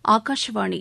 ஆகாஷவாணி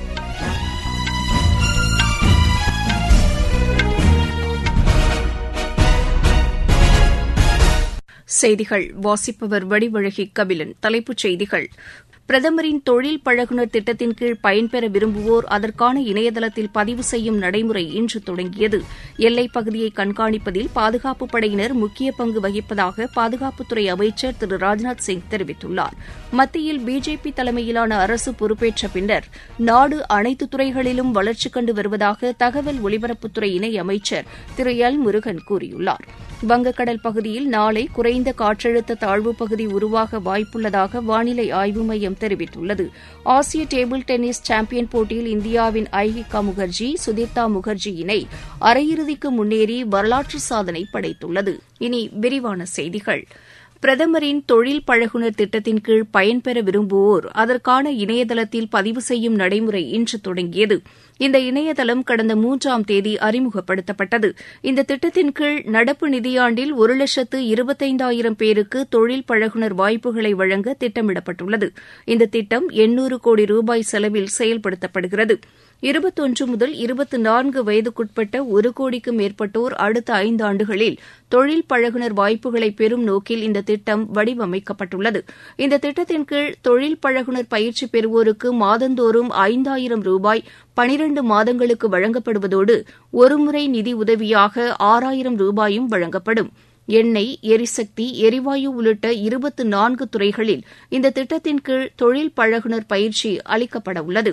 செய்திகள் வாசிப்பவர் வடிவழகி கபிலன் தலைப்புச் செய்திகள் பிரதமரின் தொழில் பழகுனர் திட்டத்தின் கீழ் பயன்பெற விரும்புவோர் அதற்கான இணையதளத்தில் பதிவு செய்யும் நடைமுறை இன்று தொடங்கியது எல்லைப் பகுதியை கண்காணிப்பதில் பாதுகாப்புப் படையினர் முக்கிய பங்கு வகிப்பதாக பாதுகாப்புத்துறை அமைச்சர் திரு ராஜ்நாத் சிங் தெரிவித்துள்ளார் மத்தியில் பிஜேபி தலைமையிலான அரசு பொறுப்பேற்ற பின்னர் நாடு அனைத்து துறைகளிலும் வளர்ச்சி கண்டு வருவதாக தகவல் ஒலிபரப்புத்துறை இணையமைச்சர் திரு எல் முருகன் கூறியுள்ளார் வங்கக்கடல் பகுதியில் நாளை குறைந்த காற்றழுத்த தாழ்வுப் பகுதி உருவாக வாய்ப்புள்ளதாக வானிலை ஆய்வு மையம் தெரிவித்துள்ளது ஆசிய டேபிள் டென்னிஸ் சாம்பியன் போட்டியில் இந்தியாவின் ஐகிகா முகர்ஜி சுதீர்த்தா முகர்ஜி இணை அரையிறுதிக்கு முன்னேறி வரலாற்று சாதனை படைத்துள்ளது இனி விரிவான செய்திகள் பிரதமரின் தொழில் பழகுனர் திட்டத்தின் கீழ் பயன்பெற விரும்புவோர் அதற்கான இணையதளத்தில் பதிவு செய்யும் நடைமுறை இன்று தொடங்கியது இந்த இணையதளம் கடந்த மூன்றாம் தேதி அறிமுகப்படுத்தப்பட்டது இந்த திட்டத்தின் கீழ் நடப்பு நிதியாண்டில் ஒரு லட்சத்து இருபத்தைந்தாயிரம் பேருக்கு தொழில் பழகுனர் வாய்ப்புகளை வழங்க திட்டமிடப்பட்டுள்ளது இந்த திட்டம் எண்ணூறு கோடி ரூபாய் செலவில் செயல்படுத்தப்படுகிறது இருபத்தொன்று முதல் இருபத்தி நான்கு வயதுக்குட்பட்ட ஒரு கோடிக்கும் மேற்பட்டோர் அடுத்த ஐந்தாண்டுகளில் தொழில் பழகுனர் வாய்ப்புகளை பெறும் நோக்கில் இந்த திட்டம் வடிவமைக்கப்பட்டுள்ளது இந்த திட்டத்தின் கீழ் தொழில் பழகுனர் பயிற்சி பெறுவோருக்கு மாதந்தோறும் ஐந்தாயிரம் ரூபாய் பனிரண்டு மாதங்களுக்கு வழங்கப்படுவதோடு ஒருமுறை நிதி உதவியாக ஆறாயிரம் ரூபாயும் வழங்கப்படும் எண்ணெய் எரிசக்தி எரிவாயு உள்ளிட்ட இருபத்து நான்கு துறைகளில் இந்த திட்டத்தின் கீழ் தொழில் பழகுனர் பயிற்சி அளிக்கப்பட உள்ளது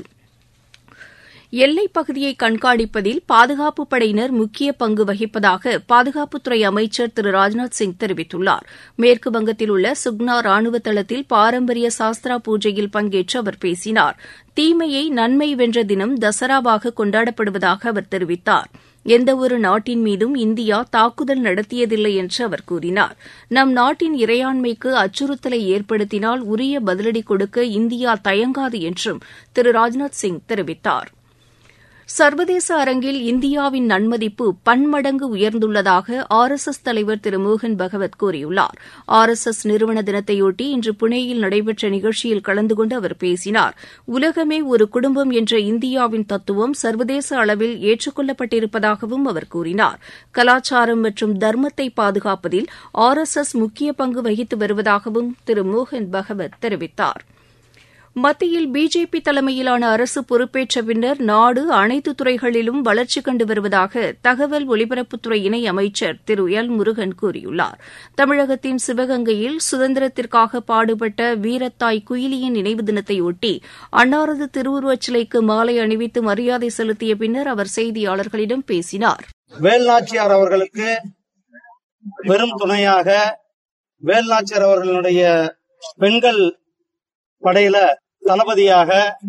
எல்லைப் பகுதியை கண்காணிப்பதில் பாதுகாப்புப் படையினர் முக்கிய பங்கு வகிப்பதாக பாதுகாப்புத்துறை அமைச்சர் திரு ராஜ்நாத் சிங் தெரிவித்துள்ளார் மேற்கு வங்கத்தில் உள்ள சுக்னா ராணுவ தளத்தில் பாரம்பரிய சாஸ்திரா பூஜையில் பங்கேற்று அவர் பேசினார் தீமையை நன்மை வென்ற தினம் தசராவாக கொண்டாடப்படுவதாக அவர் தெரிவித்தார் எந்தவொரு நாட்டின் மீதும் இந்தியா தாக்குதல் நடத்தியதில்லை என்று அவர் கூறினார் நம் நாட்டின் இறையாண்மைக்கு அச்சுறுத்தலை ஏற்படுத்தினால் உரிய பதிலடி கொடுக்க இந்தியா தயங்காது என்றும் திரு ராஜ்நாத் சிங் தெரிவித்தாா் சர்வதேச அரங்கில் இந்தியாவின் நன்மதிப்பு பன்மடங்கு உயர்ந்துள்ளதாக ஆர் எஸ் எஸ் தலைவர் திரு மோகன் பகவத் கூறியுள்ளார் ஆர் எஸ் எஸ் நிறுவன தினத்தையொட்டி இன்று புனேயில் நடைபெற்ற நிகழ்ச்சியில் கலந்து கொண்டு அவர் பேசினார் உலகமே ஒரு குடும்பம் என்ற இந்தியாவின் தத்துவம் சர்வதேச அளவில் ஏற்றுக்கொள்ளப்பட்டிருப்பதாகவும் அவர் கூறினார் கலாச்சாரம் மற்றும் தர்மத்தை பாதுகாப்பதில் ஆர் எஸ் எஸ் முக்கிய பங்கு வகித்து வருவதாகவும் திரு மோகன் பகவத் தெரிவித்தாா் மத்தியில் பிஜேபி தலைமையிலான அரசு பொறுப்பேற்ற பின்னர் நாடு அனைத்து துறைகளிலும் வளர்ச்சி கண்டு வருவதாக தகவல் ஒலிபரப்புத்துறை இணை அமைச்சர் திரு எல் முருகன் கூறியுள்ளார் தமிழகத்தின் சிவகங்கையில் சுதந்திரத்திற்காக பாடுபட்ட வீரத்தாய் குயிலியின் நினைவு தினத்தையொட்டி அன்னாரது திருவுருவச் சிலைக்கு மாலை அணிவித்து மரியாதை செலுத்திய பின்னர் அவர் செய்தியாளர்களிடம் பேசினார் வேல்நாச்சியார் அவர்களுக்கு பெரும் துணையாக வேல்நாச்சியார் அவர்களுடைய பெண்கள் படையில தளபதியாக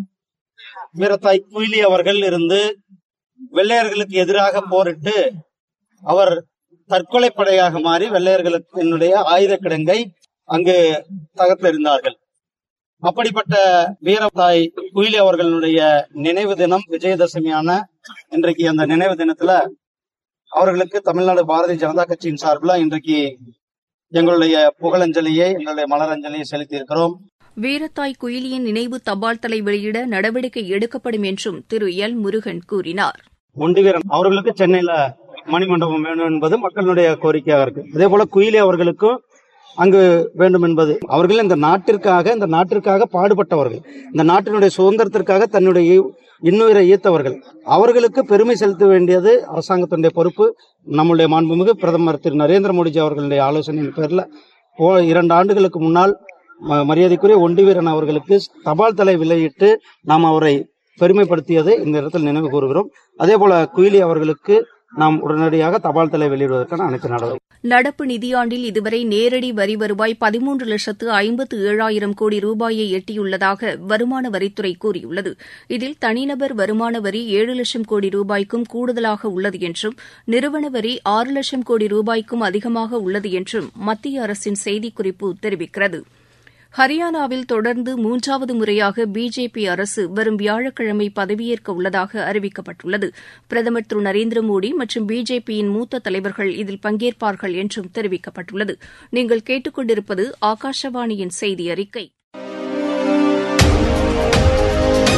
வீரத்தாய் குயிலி அவர்கள் இருந்து வெள்ளையர்களுக்கு எதிராக போரிட்டு அவர் தற்கொலை படையாக மாறி வெள்ளையர்களுக்கு என்னுடைய ஆயுத கிடங்கை அங்கு தகர்த்தெறிந்தார்கள் அப்படிப்பட்ட வீரத்தாய் குயிலி அவர்களுடைய நினைவு தினம் விஜயதசமியான இன்றைக்கு அந்த நினைவு தினத்துல அவர்களுக்கு தமிழ்நாடு பாரதிய ஜனதா கட்சியின் சார்பில் இன்றைக்கு எங்களுடைய புகழஞ்சலியை எங்களுடைய மலரஞ்சலியை செலுத்தி இருக்கிறோம் வீரத்தாய் குயிலியின் நினைவு தபால் தலை வெளியிட நடவடிக்கை எடுக்கப்படும் என்றும் திரு எல் முருகன் கூறினார் ஒண்டிவீரன் அவர்களுக்கு சென்னையில மணிமண்டபம் வேணும் என்பது மக்களுடைய கோரிக்கையாக இருக்கு அதே போல குயிலி அவர்களுக்கும் அங்கு வேண்டும் என்பது அவர்கள் இந்த நாட்டிற்காக இந்த நாட்டிற்காக பாடுபட்டவர்கள் இந்த நாட்டினுடைய சுதந்திரத்திற்காக தன்னுடைய இன்னுயிரை ஈர்த்தவர்கள் அவர்களுக்கு பெருமை செலுத்த வேண்டியது அரசாங்கத்தினுடைய பொறுப்பு நம்முடைய மாண்புமிகு பிரதமர் திரு நரேந்திர மோடிஜி அவர்களுடைய ஆலோசனையின் பேர்ல இரண்டு ஆண்டுகளுக்கு முன்னால் மரியாதைக்குரிய ஒண்டிவீரன் அவர்களுக்கு தபால் தலை வெளியிட்டு நாம் அவரை பெருமைப்படுத்தியதை இந்த இடத்தில் நினைவு கூறுகிறோம் அதே போல குயிலி அவர்களுக்கு நாம் உடனடியாக தபால் தலை வெளியிடுவதற்கான அனைத்து நடவடிக்கை நடப்பு நிதியாண்டில் இதுவரை நேரடி வரி வருவாய் பதிமூன்று லட்சத்து ஐம்பத்து ஏழாயிரம் கோடி ரூபாயை எட்டியுள்ளதாக வருமான வரித்துறை கூறியுள்ளது இதில் தனிநபர் வருமான வரி ஏழு லட்சம் கோடி ரூபாய்க்கும் கூடுதலாக உள்ளது என்றும் நிறுவன வரி ஆறு லட்சம் கோடி ரூபாய்க்கும் அதிகமாக உள்ளது என்றும் மத்திய அரசின் செய்திக்குறிப்பு தெரிவிக்கிறது ஹரியானாவில் தொடர்ந்து மூன்றாவது முறையாக பிஜேபி அரசு வரும் வியாழக்கிழமை பதவியேற்க உள்ளதாக அறிவிக்கப்பட்டுள்ளது பிரதமர் திரு நரேந்திர மோடி மற்றும் பிஜேபியின் மூத்த தலைவர்கள் இதில் பங்கேற்பார்கள் என்றும் தெரிவிக்கப்பட்டுள்ளது நீங்கள் கேட்டுக்கொண்டிருப்பது ஆகாஷவாணியின் செய்தி அறிக்கை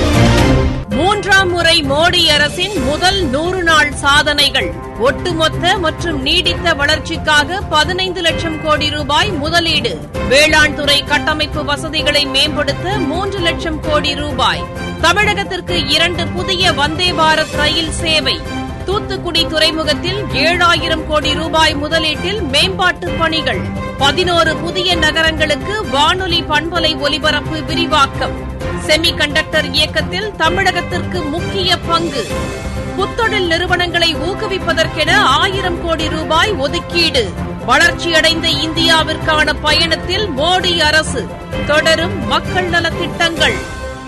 மூன்றாம் முறை மோடி அரசின் முதல் நூறு நாள் சாதனைகள் ஒட்டுமொத்த மற்றும் நீடித்த வளர்ச்சிக்காக பதினைந்து லட்சம் கோடி ரூபாய் முதலீடு வேளாண் துறை கட்டமைப்பு வசதிகளை மேம்படுத்த மூன்று லட்சம் கோடி ரூபாய் தமிழகத்திற்கு இரண்டு புதிய வந்தே பாரத் ரயில் சேவை தூத்துக்குடி துறைமுகத்தில் ஏழாயிரம் கோடி ரூபாய் முதலீட்டில் மேம்பாட்டு பணிகள் பதினோரு புதிய நகரங்களுக்கு வானொலி பண்பலை ஒலிபரப்பு விரிவாக்கம் செமி கண்டக்டர் இயக்கத்தில் தமிழகத்திற்கு முக்கிய பங்கு புத்தொழில் நிறுவனங்களை ஊக்குவிப்பதற்கென ஆயிரம் கோடி ரூபாய் ஒதுக்கீடு வளர்ச்சியடைந்த இந்தியாவிற்கான பயணத்தில் மோடி அரசு தொடரும் மக்கள் நலத்திட்டங்கள்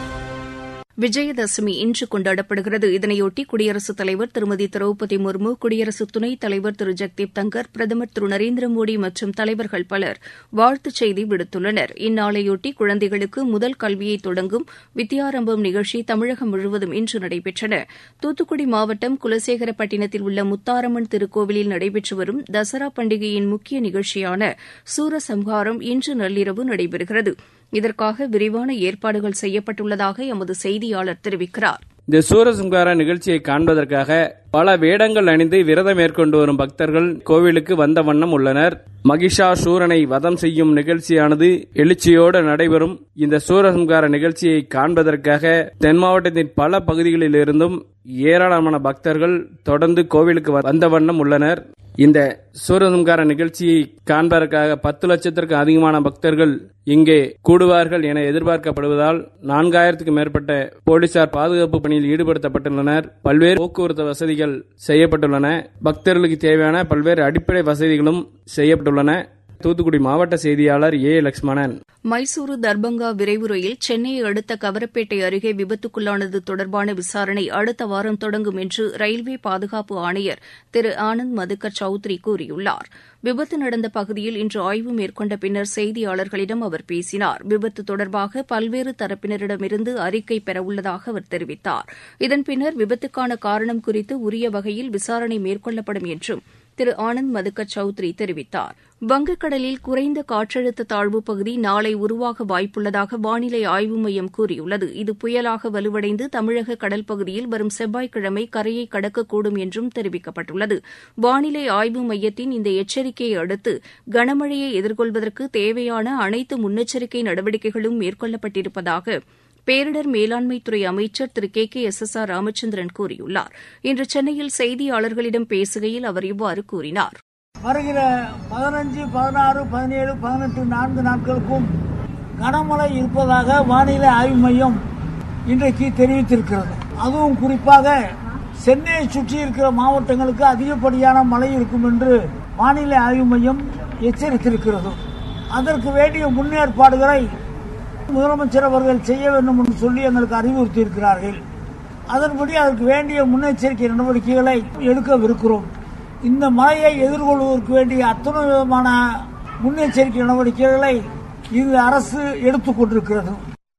விஜயதசமி இன்று கொண்டாடப்படுகிறது இதனையொட்டி குடியரசுத் தலைவர் திருமதி திரௌபதி முர்மு குடியரசு துணைத் தலைவர் திரு ஜெக்தீப் தங்கர் பிரதமர் திரு நரேந்திர மோடி மற்றும் தலைவர்கள் பலர் வாழ்த்துச் செய்தி விடுத்துள்ளனர் இந்நாளையொட்டி குழந்தைகளுக்கு முதல் கல்வியை தொடங்கும் வித்யாரம்பம் நிகழ்ச்சி தமிழகம் முழுவதும் இன்று நடைபெற்றன தூத்துக்குடி மாவட்டம் குலசேகரப்பட்டினத்தில் உள்ள முத்தாரம்மன் திருக்கோவிலில் நடைபெற்று வரும் தசரா பண்டிகையின் முக்கிய நிகழ்ச்சியான சூரசம்ஹாரம் இன்று நள்ளிரவு நடைபெறுகிறது இதற்காக விரிவான ஏற்பாடுகள் செய்யப்பட்டுள்ளதாக எமது செய்தியாளர் தெரிவிக்கிறார் இந்த சூரசம்ஹார நிகழ்ச்சியை காண்பதற்காக பல வேடங்கள் அணிந்து விரதம் மேற்கொண்டு வரும் பக்தர்கள் கோவிலுக்கு வந்த வண்ணம் உள்ளனர் மகிஷா சூரனை வதம் செய்யும் நிகழ்ச்சியானது எழுச்சியோடு நடைபெறும் இந்த சூரசம்ஹார நிகழ்ச்சியை காண்பதற்காக தென் மாவட்டத்தின் பல பகுதிகளில் இருந்தும் ஏராளமான பக்தர்கள் தொடர்ந்து கோவிலுக்கு வந்த வண்ணம் உள்ளனர் இந்த சூரசம்ஹார நிகழ்ச்சியை காண்பதற்காக பத்து லட்சத்திற்கு அதிகமான பக்தர்கள் இங்கே கூடுவார்கள் என எதிர்பார்க்கப்படுவதால் நான்காயிரத்துக்கும் மேற்பட்ட போலீசார் பாதுகாப்பு பணியில் ஈடுபடுத்தப்பட்டுள்ளனர் பல்வேறு போக்குவரத்து வசதிகள் செய்யப்பட்டுள்ளன பக்தர்களுக்கு தேவையான பல்வேறு அடிப்படை வசதிகளும் செய்யப்பட்டுள்ளன தூத்துக்குடி மாவட்ட செய்தியாளர் ஏ லட்சுமணன் மைசூரு தர்பங்கா விரைவு ரயில் சென்னையை அடுத்த கவரப்பேட்டை அருகே விபத்துக்குள்ளானது தொடர்பான விசாரணை அடுத்த வாரம் தொடங்கும் என்று ரயில்வே பாதுகாப்பு ஆணையர் திரு ஆனந்த் மதுக்கர் சௌத்ரி கூறியுள்ளார் விபத்து நடந்த பகுதியில் இன்று ஆய்வு மேற்கொண்ட பின்னர் செய்தியாளர்களிடம் அவர் பேசினார் விபத்து தொடர்பாக பல்வேறு தரப்பினரிடமிருந்து அறிக்கை பெறவுள்ளதாக அவர் தெரிவித்தார் இதன் பின்னர் விபத்துக்கான காரணம் குறித்து உரிய வகையில் விசாரணை மேற்கொள்ளப்படும் என்றும் திரு ஆனந்த் மதுக்கர் சௌத்ரி தெரிவித்தார் வங்கக்கடலில் குறைந்த காற்றழுத்த தாழ்வு பகுதி நாளை உருவாக வாய்ப்புள்ளதாக வானிலை ஆய்வு மையம் கூறியுள்ளது இது புயலாக வலுவடைந்து தமிழக கடல் பகுதியில் வரும் செவ்வாய்க்கிழமை கரையை கடக்கக்கூடும் என்றும் தெரிவிக்கப்பட்டுள்ளது வானிலை ஆய்வு மையத்தின் இந்த எச்சரிக்கையை அடுத்து கனமழையை எதிர்கொள்வதற்கு தேவையான அனைத்து முன்னெச்சரிக்கை நடவடிக்கைகளும் மேற்கொள்ளப்பட்டிருப்பதாக பேரிடர் மேலாண்மைத்துறை அமைச்சர் திரு K K S S R Ramachandran கூறியுள்ளார் இன்று சென்னையில் செய்தியாளர்களிடம் பேசுகையில் அவர் இவ்வாறு கூறினார் வருகிற பதினஞ்சு பதினாறு பதினேழு பதினெட்டு நான்கு நாட்களுக்கும் கனமழை இருப்பதாக வானிலை ஆய்வு மையம் இன்றைக்கு தெரிவித்திருக்கிறது அதுவும் குறிப்பாக சென்னையை சுற்றி இருக்கிற மாவட்டங்களுக்கு அதிகப்படியான மழை இருக்கும் என்று வானிலை ஆய்வு மையம் எச்சரித்திருக்கிறது அதற்கு வேண்டிய முன்னேற்பாடுகளை முதலமைச்சர் அவர்கள் செய்ய வேண்டும் என்று சொல்லி எங்களுக்கு அறிவுறுத்தி இருக்கிறார்கள் அதன்படி அதற்கு வேண்டிய முன்னெச்சரிக்கை நடவடிக்கைகளை எடுக்கவிருக்கிறோம் இந்த மழையை எதிர்கொள்வதற்கு வேண்டிய அத்தனை விதமான முன்னெச்சரிக்கை நடவடிக்கைகளை இந்த அரசு எடுத்துக் கொண்டிருக்கிறது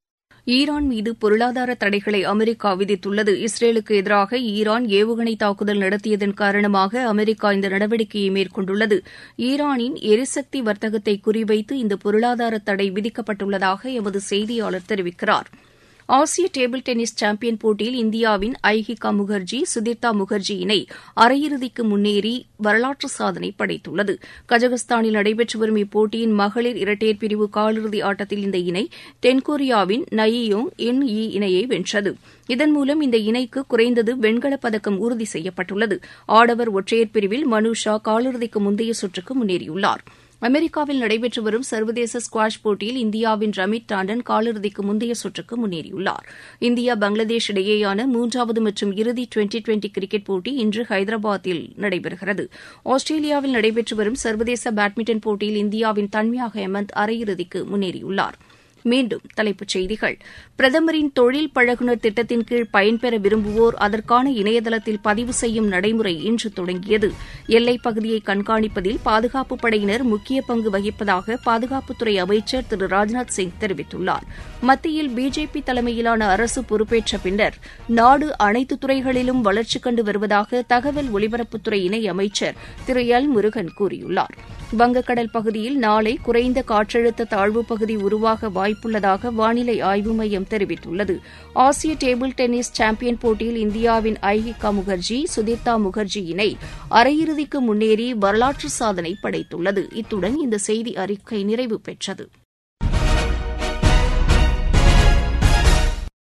ஈரான் மீது பொருளாதார தடைகளை அமெரிக்கா விதித்துள்ளது இஸ்ரேலுக்கு எதிராக ஈரான் ஏவுகணை தாக்குதல் நடத்தியதன் காரணமாக அமெரிக்கா இந்த நடவடிக்கையை மேற்கொண்டுள்ளது ஈரானின் எரிசக்தி வர்த்தகத்தை குறிவைத்து இந்த பொருளாதார தடை விதிக்கப்பட்டுள்ளதாக எமது செய்தியாளர் தெரிவிக்கிறார் ஆசிய டேபிள் டென்னிஸ் சாம்பியன் போட்டியில் இந்தியாவின் ஐஹிகா முகர்ஜி சுதிர்தா முகர்ஜி இணை அரையிறுதிக்கு முன்னேறி வரலாற்று சாதனை படைத்துள்ளது கஜகஸ்தானில் நடைபெற்று வரும் இப்போட்டியின் மகளிர் இரட்டையர் பிரிவு காலிறுதி ஆட்டத்தில் இந்த இணை தென்கொரியாவின் நயியோங் இன் யி இணையை வென்றது இதன் மூலம் இந்த இணைக்கு குறைந்தது வெண்கலப் பதக்கம் உறுதி செய்யப்பட்டுள்ளது ஆடவர் ஒற்றையர் பிரிவில் மனுஷா காலிறுதிக்கு முந்தைய சுற்றுக்கு முன்னேறியுள்ளார் அமெரிக்காவில் நடைபெற்று வரும் சர்வதேச ஸ்குவாஷ் போட்டியில் இந்தியாவின் ரமித் டாண்டன் காலிறுதிக்கு முந்தைய சுற்றுக்கு முன்னேறியுள்ளார் இந்தியா பங்களாதேஷ் இடையேயான மூன்றாவது மற்றும் இறுதி டுவெண்டி டுவெண்டி கிரிக்கெட் போட்டி இன்று ஹைதராபாத்தில் நடைபெறுகிறது ஆஸ்திரேலியாவில் நடைபெற்று வரும் சர்வதேச பேட்மிண்டன் போட்டியில் இந்தியாவின் தன்யா ஹேமந்த் அரையிறுதிக்கு முன்னேறியுள்ளார் மீண்டும் தலைப்புச் செய்திகள் பிரதமரின் தொழில் பழகுனர் திட்டத்தின் கீழ் பயன்பெற விரும்புவோர் அதற்கான இணையதளத்தில் பதிவு செய்யும் நடைமுறை இன்று தொடங்கியது எல்லைப் பகுதியை கண்காணிப்பதில் பாதுகாப்பு படையினர் முக்கிய பங்கு வகிப்பதாக பாதுகாப்புத்துறை அமைச்சர் திரு ராஜ்நாத் சிங் தெரிவித்துள்ளார் மத்தியில் பிஜேபி தலைமையிலான அரசு பொறுப்பேற்ற பின்னர் நாடு அனைத்து துறைகளிலும் வளர்ச்சி கண்டு வருவதாக தகவல் ஒலிபரப்புத்துறை இணை அமைச்சர் திரு எல் முருகன் கூறியுள்ளார் வங்கக்கடல் பகுதியில் நாளை குறைந்த காற்றழுத்த தாழ்வுப் பகுதி உருவாக வாய்ப்பு வாய்ப்புள்ளதாக வானிலை ஆய்வு மையம் தெரிவித்துள்ளது ஆசிய டேபிள் டென்னிஸ் சாம்பியன் போட்டியில் இந்தியாவின் ஐகிகா முகர்ஜி சுதீர்த்தா முகர்ஜி இணை அரையிறுதிக்கு முன்னேறி வரலாற்று சாதனை படைத்துள்ளது இத்துடன் இந்த செய்தி அறிக்கை நிறைவு பெற்றது